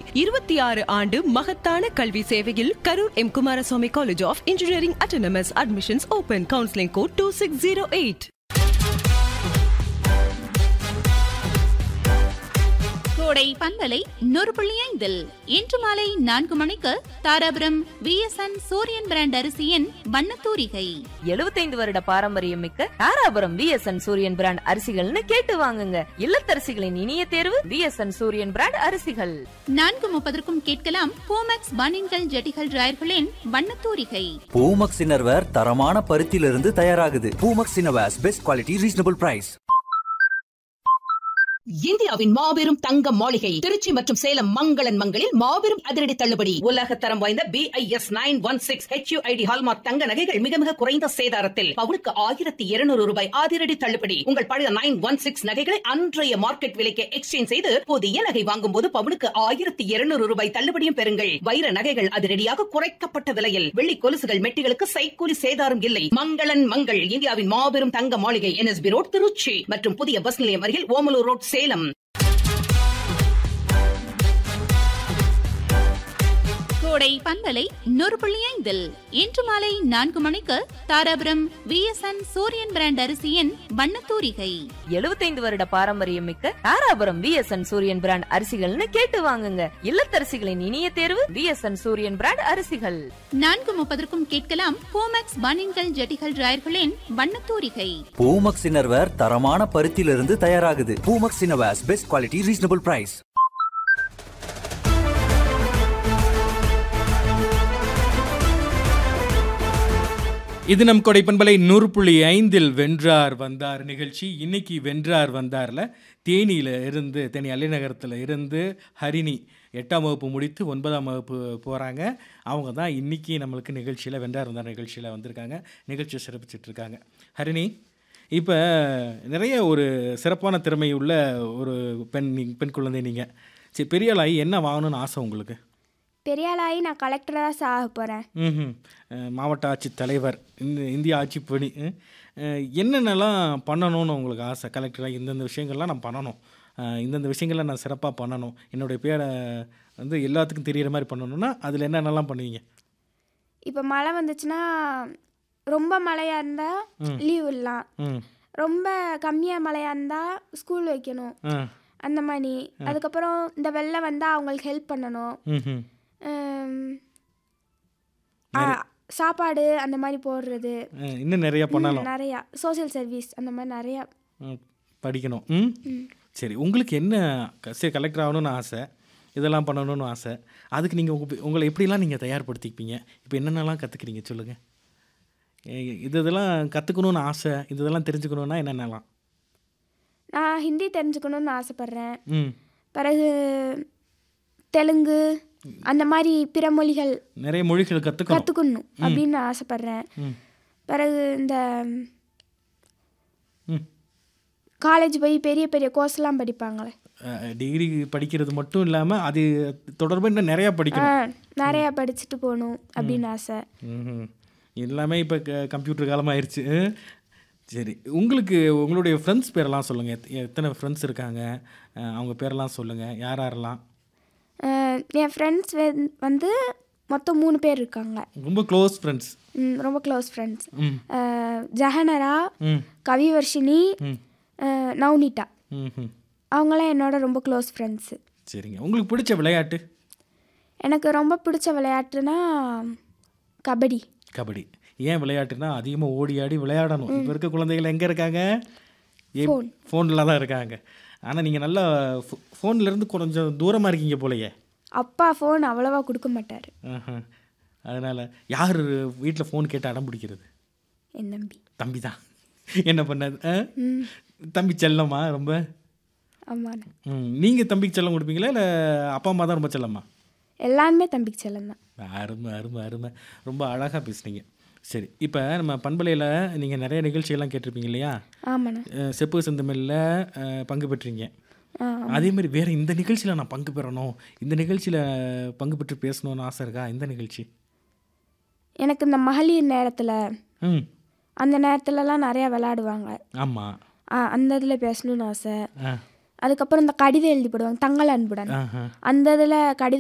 இருபத்தி ஆறு ஆண்டு மகத்தான கல்வி சேவையில் Karur M Kumaraswamy college of engineering autonomous admissions open counselling code two six zero eight Kodai பண்பலை நூறு புள்ளி ஐந்தில் இன்று மாலை நான்கு மணிக்கு தாராபுரம் விஎஸ்என் சூரியன் பிராண்ட் அரிசியின் வண்ணத்தூரிகை எழுபத்தைந்து வருட பாரம்பரியம் மிக்க தாராபுரம் விஎஸ்என் சூரியன் பிராண்ட் அரிசிகள்னு கேட்டு வாங்குங்க இல்லத்தரசிகளின் இனிய தேர்வு விஎஸ்என் சூரியன் பிராண்ட் அரிசிகள் நான்கு முப்பதற்கும் கேட்கலாம் போமேக்ஸ் பனின்கள் ஜெட்டிகள் டிராயர்களின் வண்ணத்தூரிகை பூமக்ஸ் இன்னர்வேர் தரமான பருத்தியிலிருந்து தயாராகுது Poomex innerwears best quality reasonable price இந்தியாவின் மாபெரும் தங்க மாளிகை திருச்சி மற்றும் சேலம் மங்களன் மங்களில் மாபெரும் அதிரடி தள்ளுபடி உலக தரம் வாய்ந்த B I S nine one six HUID hallmark தங்க நகைகள் மிக மிக குறைந்த சேதாரத்தில் பவுனுக்கு ஆயிரத்தி இருநூறு ரூபாய் அதிரடி தள்ளுபடி உங்கள் பழைய நைன் ஒன் சிக்ஸ் நகைகளை அன்றைய மார்க்கெட் விலைக்கு எக்ஸ்சேஞ்ச் செய்து புதிய நகை வாங்கும் போது பவுனுக்கு ஆயிரத்தி இருநூறு ரூபாய் தள்ளுபடியும் பெறுங்கள் வைர நகைகள் அதிரடியாக குறைக்கப்பட்ட விலையில் வெள்ளி கொலுசுகள் மெட்டிகளுக்கு சைக்கூலி சேதாரம் இல்லை மங்களன் மங்கள் இந்தியாவின் மாபெரும் தங்க மாளிகை என்எஸ்பி ரோட் திருச்சி மற்றும் புதிய பஸ் நிலையம் அருகில் ஓமலூர் ரோட் சேலம் கோடை பண்பலை நூறு புள்ளி ஐந்தில் இன்று மாலை நான்கு மணிக்கு தாராபுரம் விஎஸ்என் சூரியன் பிராண்ட் அரிசியின் வண்ணத்தூரிகை எழுபத்தைந்து வருட பாரம்பரியம் மிக்க தாராபுரம் விஎஸ்என் சூரியன் பிராண்ட் அரிசிகள்னு கேட்டு வாங்குங்க இல்லத்தரசிகளின் இனிய தேர்வு விஎஸ்என் சூரியன் பிராண்ட் அரிசிகள் நான்கு முப்பதற்கும் கேட்கலாம் போமேக்ஸ் பனின்கள் ஜெட்டிகள் டிராயர்களின் வண்ணத்தூரிகை பூமக்ஸ் இன்னர்வேர் தரமான பருத்தியிலிருந்து தயாராகுது Poomex innerwears best quality reasonable price இது நம் கொடை பண்பலை நூறு புள்ளி ஐந்தில் வென்றார் வந்தார் நிகழ்ச்சி இன்னைக்கு வென்றார் வந்தார்ல தேனியில் இருந்து தேனி அலைநகரத்தில் இருந்து ஹரிணி எட்டாம் வகுப்பு முடித்து ஒன்பதாம் வகுப்பு போகிறாங்க அவங்க தான் இன்னைக்கு நம்மளுக்கு நிகழ்ச்சியில் வென்றார் வந்தார் நிகழ்ச்சியில் வந்திருக்காங்க நிகழ்ச்சியை சிறப்பிச்சிட்டு இருக்காங்க ஹரிணி இப்போ நிறைய ஒரு சிறப்பான திறமை உள்ள ஒரு பெண் நீ- பெண் குழந்தை நீங்கள் சரி பெரிய ஆளாகி என்ன வாங்கணும்னு ஆசை உங்களுக்கு பெரியாளாகி நான் கலெக்டராக சாக போகிறேன் ம்ஹும். அஹ் மாவட்ட ஆட்சித் தலைவர் இந்த இந்திய ஆட்சி பணி அஹ் என்னென்னலாம் பண்ணணும்னு உங்களுக்கு ஆசை கலெக்டராக இந்தந்த விஷயங்கள்லாம் நான் பண்ணணும் அஹ் இந்தந்த விஷயங்களை நான் சிறப்பாக பண்ணணும் என்னுடைய பேரை வந்து எல்லாத்துக்கும் தெரியிற மாதிரி பண்ணணும்னா அதில் என்னென்னலாம் பண்ணுவீங்க இப்போ மழை வந்துச்சுன்னா ரொம்ப மழையாக இருந்தால் லீவ் விடலாம் ம் ரொம்ப கம்மியாக மழையாக இருந்தால் ஸ்கூல் வைக்கணும் ஆ அந்த மாதிரி அதுக்கப்புறம் இந்த வெள்ளம் வந்தால் அவங்களுக்கு ஹெல்ப் பண்ணணும் ம்ஹும். உம், ஆ, சாப்பாடு அந்த மாதிரி போடுறது அஹ் இன்னும் நிறையா பண்ணலாம் நிறையா சோஷியல் சர்வீஸ் அந்த மாதிரி நிறையா ம், படிக்கணும் ம் சரி உங்களுக்கு என்ன க- சரி கலெக்டர் ஆகணும்னு ஆசை இதெல்லாம் பண்ணணும்னு ஆசை அதுக்கு நீங்கள் உங்கள் உங்களை எப்படிலாம் நீங்கள் தயார்படுத்திப்பீங்க இப்போ என்னென்னலாம் கற்றுக்குறீங்க சொல்லுங்கள் இது இதெல்லாம் கற்றுக்கணும்னு ஆசை இது இதெல்லாம் தெரிஞ்சுக்கணுன்னா என்னென்னலாம் நான் ஹிந்தி தெரிஞ்சுக்கணும்னு ஆசைப்பட்றேன் ம் பிறகு தெலுங்கு அந்த மாதிரி பிற மொழிகள் நிறைய மொழிகள் கற்றுக்கணும் கற்றுக்கணும் அப்படின்னு ஆசைப்பட்றேன் ம் பிறகு இந்த ம் காலேஜ் போய் பெரிய பெரிய கோர்ஸ்லாம் படிப்பாங்களே டிகிரி படிக்கிறது மட்டும் இல்லாமல் அது தொடர்பாக இன்னும் நிறையா ஆ, படிக்கணும் நிறையா படிச்சுட்டு போகணும் அப்படின்னு ஆசை ம்ஹும். எல்லாமே இப்போ கம்ப்யூட்டர் காலமாயிருச்சு சரி உங்களுக்கு உங்களுடைய ஃப்ரெண்ட்ஸ் பேரெல்லாம் சொல்லுங்கள் எத் எத்தனை ஃப்ரெண்ட்ஸ் இருக்காங்க அஹ் அவங்க பேரெல்லாம் சொல்லுங்கள் யார் யாரெல்லாம் அஹ், என் ஃப்ரெண்ட்ஸ் வந்து மொத்தம் மூணு பேர் இருக்காங்க ரொம்ப க்ளோஸ் ஃப்ரெண்ட்ஸ் ம், ரொம்ப க்ளோஸ் ஃப்ரெண்ட்ஸ் ம் ஜஹனரா ம் கவிவர்ஷினி ம் அஹ், நவ்னிதா ம் அவங்களாம் என்னோட ரொம்ப க்ளோஸ் ஃப்ரெண்ட்ஸு சரிங்க உங்களுக்கு பிடிச்ச விளையாட்டு எனக்கு ரொம்ப பிடிச்ச விளையாட்டுனா கபடி கபடி ஏன் விளையாட்டுனா அதிகமாக ஓடி ஆடி விளையாடணும் இப்போ இருக்க குழந்தைகள் எங்கே இருக்காங்க Phone. ஃபோனில் தான் இருக்காங்க ஆனால் நீங்கள் நல்லா ஃபோன்லேருந்து கொஞ்சம் தூரமாக இருக்கீங்க போலயே அப்பா ஃபோன் அவ்வளோவா கொடுக்க மாட்டார் ஆஹா. அதனால் யார் வீட்டில் ஃபோன் கேட்டு அடம் பிடிக்கிறது என் தம்பி தம்பி தான் என்ன பண்ணது ஆ? தம்பி செல்லம்மா ரொம்ப ஆமாண்ணா ம் நீங்கள் தம்பிக்கு செல்லம் கொடுப்பீங்களா இல்லை அப்பா அம்மா தான் ரொம்ப செல்லம்மா எல்லாருமே தம்பிக்கு செல்லம் தான் அருமை அருமை அருமை ரொம்ப அழகாக பேசுனீங்க சரி இப்போ நம்ம பண்பலையில் நீங்கள் நிறைய நிகழ்ச்சியெல்லாம் கேட்டிருப்பீங்க இல்லையா ஆமாண்ணா அஹ் செப்பு செந்தமிழில் பங்கு பெற்றீங்க ஆ அதே மாதிரி வேறு இந்த நிகழ்ச்சியில் நான் பங்கு பெறணும் இந்த நிகழ்ச்சியில் பங்கு பெற்று பேசணும்னு ஆசை இருக்கா இந்த நிகழ்ச்சி எனக்கு இந்த மகளிர் நேரத்தில் ம் அந்த நேரத்துலலாம் நிறையா விளையாடுவாங்க ஆமாம் ஆ, அந்த இதில் பேசணும்னு ஆசை ஆ அதுக்கப்புறம் இந்த கடிதம் எழுதி போடுவாங்க தங்கள் அன்புடன் ஆஹா அந்த இதில் கடிதம்